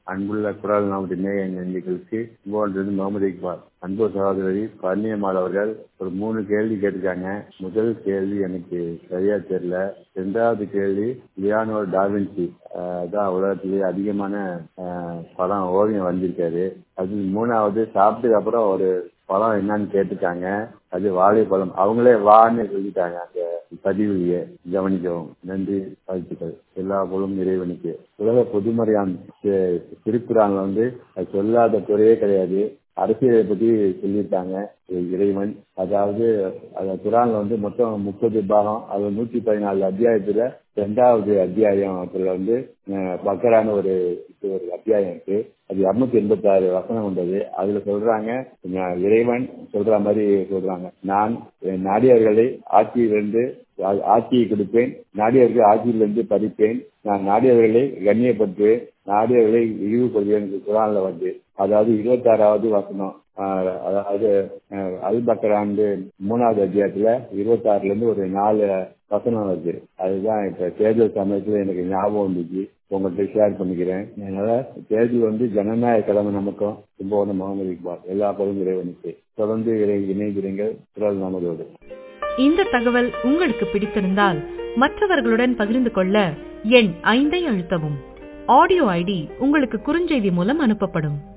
அன்புள்ள குரல் நமது நேய நன்றிகளுக்கு இங்கோன்றது முகமது இக்பால் அன்பு சகோதரி பழனியம்மாள் அவர்கள் ஒரு மூணு கேள்வி கேட்டிருக்காங்க முதல் கேள்வி எனக்கு சரியா தெரியல ரெண்டாவது கேள்வி லியானோ டாவின்சி ஆஹ் தான் உலகத்திலேயே அதிகமான ஆஹ் படம் ஓவியம் வந்திருக்காரு அது மூணாவது சாப்பிட்டதுக்கு அப்புறம் ஒரு பழம் என்னன்னு கேட்டுட்டாங்க அது வாழைப்பழம் அவங்களே வான்னு சொல்லிட்டாங்க அந்த பதிவுலையே கவனிக்கவும் நன்றி வாழ்த்துக்கள் எல்லா புலம் இறைவனுக்கு உலக பொதுமறையான் திருக்குறான்ல வந்து அது சொல்லாத குறையே கிடையாது அரசியலை பத்தி சொல்லியிருக்காங்க இறைவன் அதாவது அந்த குரான்ல வந்து மொத்தம் முப்பது பாகம் அது நூத்தி பதினாலு அத்தியாயத்துல ரெண்டாவது அத்தியாயத்துல வந்து பக்கரான ஒரு ஒரு அத்தியாயம் இருக்கு அது இருநூத்தி எண்பத்தி ஆறு வசனம் கொண்டது அதுல சொல்றாங்க இறைவன் சொல்ற மாதிரி சொல்றாங்க நான் நாடியவர்களை ஆட்சியிலிருந்து ஆட்சியை கொடுப்பேன் நாடியவர்கள் ஆட்சியிலிருந்து பறிப்பேன் நான் நாடியவர்களை கண்ணியப்படுத்துவேன் நாடியவர்களை இழிவுபடுவேன் குரான்ல வந்து அதாவது இருபத்தி ஆறாவது வசனம் அதாவது அல் பக்கராண்டு மூணாவது அத்தியாயத்துல இருபத்தி ஆறுல இருந்து ஒரு நாலு வசனம் வருது அதுதான் இப்ப தேர்தல் சமயத்துல எனக்கு ஞாபகம் வந்துச்சு உங்கள்கிட்ட ஷேர் பண்ணிக்கிறேன் அதனால தேர்தல் வந்து ஜனநாயக கடமை நமக்கும் ரொம்ப முகமது இக்பால் எல்லா பகுதியும் இறைவனுக்கு தொடர்ந்து இணைகிறீங்கள் குரல் நமதோடு இந்த தகவல் உங்களுக்கு பிடித்திருந்தால் மற்றவர்களுடன் பகிர்ந்து கொள்ள எண் ஐந்தை அழுத்தவும் ஆடியோ ஐடி உங்களுக்கு குறுஞ்செய்தி மூலம் அனுப்பப்படும்